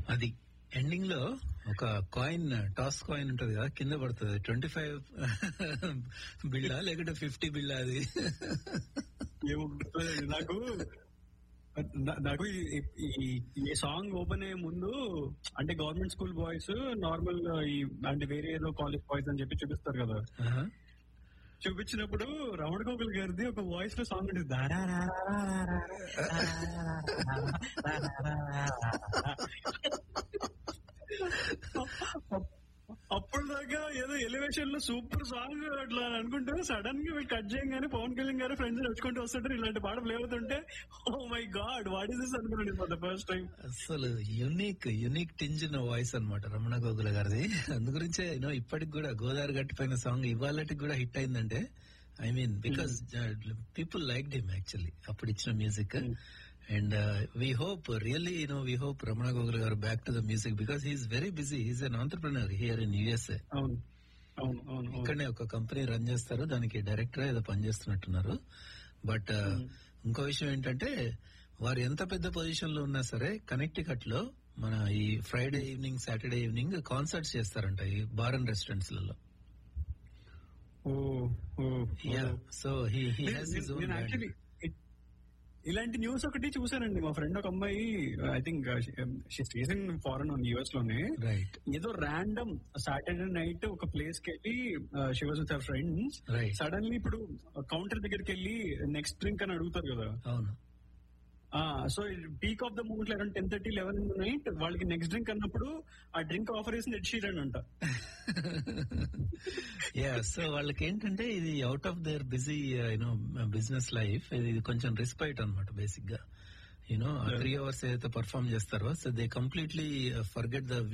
అది ఎండింగ్ లో ఒక కాయిన్ టాస్ కాయిన్ ఉంటది కదా కింద పడుతుంది ట్వంటీ ఫైవ్ బిల్లా లేకుంటే ఫిఫ్టీ బిల్లా అది ఏమో గుర్తులేదు. నాకు నా- నాకు ఈ- ఈ- ఈ సాంగ్ ఓపెన్ అయ్యే ముందు అంటే గవర్నమెంట్ స్కూల్ బాయ్స్ నార్మల్ ఈ అంటే వేరే ఏదో కాలేజ్ బాయ్స్ అని చెప్పి చూపిస్తారు కదా ఆహా. చూపించినప్పుడు రమణ గోకుల్ గారిది ఒక వాయిస్ లో సాంగ్ ఉంటుంది అప్పుడు దాకా ఏదో ఎలివేషన్ లో సూపర్ సాంగ్ అట్లా అనుకుంటే సడన్ గా కట్ చేయగానే పవన్ కళ్యాణ్ గారు ఫ్రెండ్స్ నడుచుకుంటూ వస్తుంటారు ఇలాంటి పాట ప్లే అవుతుంటే oh my god what is this అనుకున్నాను ఫర్ ద ఫస్ట్ టైం అసలు యునిక్ యునిక్ టింజ్ వాయిస్ అన్నమాట రమణ గోగుల గారిది అందు గురించే యూనో ఇప్పటికి కూడా గోదావరి గట్టిపోయిన సాంగ్ ఇవాళకి కూడా హిట్ అయిందంటే I mean because people like him actually అప్పుడు ఇచ్చిన music and we hope really you know we hope Ramana Gogula గారు back to the music because he's very busy he's an entrepreneur here in USA అవును అవును అవును అవును. ఇక్కడనే ఒక కంపెనీ రన్ చేస్తారు దానికి డైరెక్టర్ ఏదో పనిచేస్తున్నట్టున్నారు బట్ ఇంకో విషయం ఏంటంటే వారు ఎంత పెద్ద పొజిషన్ లో ఉన్నా సరే కనెక్టికట్ లో మన ఈ Friday evening Saturday evening concerts చేస్తారంట ఈ బార్ అండ్ రెస్టారెంట్స్ లలో oh oh oh. So he he నేను- హాస్ హిస్ నేను- ఓన్ నేను actually ఇ- ఇలాంటి న్యూస్ ఒకటి చూసానండి మా ఫ్రెండ్ ఒక అమ్మాయి I think stays in foreign ఉంది యుఎస్ లోనే రైట్ ఏదో ర్యాండమ్ సాటర్డే నైట్ ఒక ప్లేస్ కి వెళ్ళి she was with friends Right. Suddenly ఇప్పుడు కౌంటర్ దగ్గరికి వెళ్ళి నెక్స్ట్ డ్రింక్ అని అడుగుతారు కదా అవును so peak of the moment around ten thirty eleven night వాళ్ళకి నెక్స్ట్ డ్రింక్ అన్నప్పుడు ఆ డ్రింక్ ఆఫర్ చేసి ఎడ్ షీరన్ అంట యా సో వాళ్ళకి ఏంటంటే ఇది out of their busy you know business life ఇది కొంచెం రిస్పైట్ అనమాట బేసిక్ గా యూనో త్రీ అవర్స్ ఏదైతే పర్ఫామ్ చేస్తారో so they completely forget the